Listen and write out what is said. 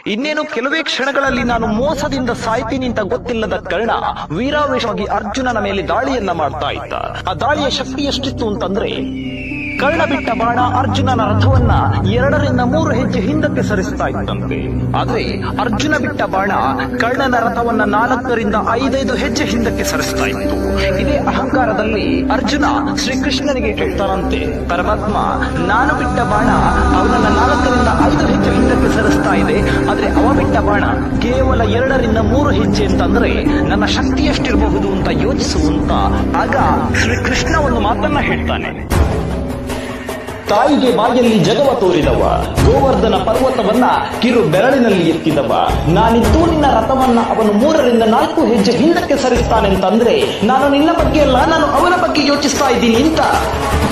ಇನ್ನೇನು ಕೆಲವೇ ಕ್ಷಣಗಳಲ್ಲಿ ನಾನು ಮೋಸದಿಂದ ಸಾಯ್ತೀನಿ ಅಂತ ಗೊತ್ತಿಲ್ಲದ ಕರ್ಣ ವೀರಾವೇಶವಾಗಿ ಅರ್ಜುನನ ಮೇಲೆ ದಾಳಿಯನ್ನ ಮಾಡ್ತಾ ಇದ್ದ ಆ ದಾಳಿಯ ಶಕ್ತಿ ಎಷ್ಟಿತ್ತು ಅಂತಂದ್ರೆ ಕರ್ಣ ಬಿಟ್ಟ ಬಾಣ ಅರ್ಜುನನ ರಥವನ್ನ ಎರಡರಿಂದ ಮೂರು ಹೆಜ್ಜೆ ಹಿಂದಕ್ಕೆ ಸರಿಸ್ತಾ ಇತ್ತಂತೆ ಆದ್ರೆ ಅರ್ಜುನ ಬಿಟ್ಟ ಬಾಣ ಕರ್ಣನ ರಥವನ್ನ ನಾಲ್ಕರಿಂದ ಐದೈದು ಹೆಜ್ಜೆ ಹಿಂದಕ್ಕೆ ಸರಿಸ್ತಾ ಇತ್ತು ಇದೇ ಅಹಂಕಾರದಲ್ಲಿ ಅರ್ಜುನ ಶ್ರೀಕೃಷ್ಣನಿಗೆ ಹೇಳ್ತಾರಂತೆ ಪರಮಾತ್ಮ ನಾನು ಬಿಟ್ಟ ಬಾಣ ಅವನನ್ನ ನಾಲ್ಕರಿಂದ ಐದು ಹೆಜ್ಜೆ ಹಿಂದಕ್ಕೆ ಸರಿಸ್ತಾ ಇದೆ ಆದ್ರೆ ಅವ ಬಿಟ್ಟ ಬಾಣ ಕೇವಲ ಎರಡರಿಂದ ಮೂರು ಹೆಜ್ಜೆ ಅಂತಂದ್ರೆ ನನ್ನ ಶಕ್ತಿ ಎಷ್ಟಿರಬಹುದು ಅಂತ ಯೋಚಿಸುವಂತ ಆಗ ಶ್ರೀಕೃಷ್ಣ ಒಂದು ಮಾತನ್ನ ಹೇಳ್ತಾನೆ ತಾಯಿಗೆ ಬಾಯಲ್ಲಿ ಜಗವ ತೋರಿದವ ಗೋವರ್ಧನ ಪರ್ವತವನ್ನ ಕಿರು ಬೆರಳಿನಲ್ಲಿ ಎತ್ತಿದವ ನಾನಿದ್ದು ನಿನ್ನ ರಥವನ್ನ ಅವನು ಮೂರರಿಂದ ನಾಲ್ಕು ಹೆಜ್ಜೆ ಹಿಂದಕ್ಕೆ ಸರಿಸ್ತಾನೆ ಅಂತಂದ್ರೆ ನಾನು ನಿನ್ನ ಬಗ್ಗೆ ಅಲ್ಲ ನಾನು ಅವನ ಬಗ್ಗೆ ಯೋಚಿಸ್ತಾ ಇದ್ದೀನಿ ಅಂತ